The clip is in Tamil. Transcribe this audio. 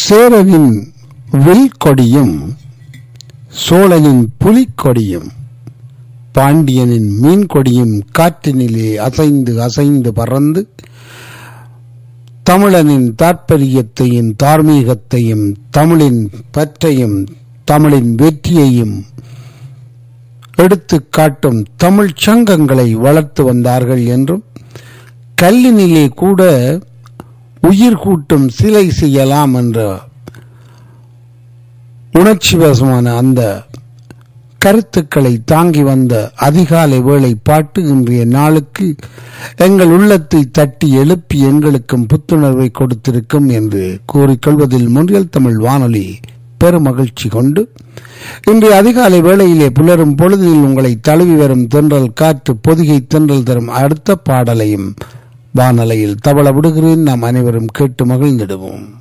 சேரனின் வில் கொடியும் சோழனின் புலிக்கொடியும் பாண்டியனின் மீன் கொடியும் காற்றினிலே அசைந்து அசைந்து பறந்து தமிழனின் தாற்பரியத்தையும் தார்மீகத்தையும் தமிழின் பற்றையும் தமிழின் வெற்றியையும் எடுத்துக் காட்டும் தமிழ் சங்கங்களை வளர்த்து வந்தார்கள் என்றும் கல்லினிலே கூட உயிர் கூட்டும் சிலை செய்யலாம் என்ற உணர்ச்சிவசமான அந்த கருத்துக்களை தாங்கி வந்த அதிகாலை வேளை பாட்டு இன்றைய நாளுக்கு எங்கள் உள்ளத்தை தட்டி எழுப்பி எங்களுக்கும் புத்துணர்வை கொடுத்திருக்கும் என்று கூறிக்கொள்வதில் முன்றியல் தமிழ் வானொலி பெருமகிழ்ச்சி கொண்டு இன்றைய அதிகாலை வேளையிலே புலரும் பொழுதில் உங்களை தழுவி வரும் தென்றல் காற்று பொதிகை தென்றல் தரும் அடுத்த பாடலையும் வானலையில் தவள விடுகிறேன் நாம் அனைவரும் கேட்டு மகிழ்ந்திடுவோம்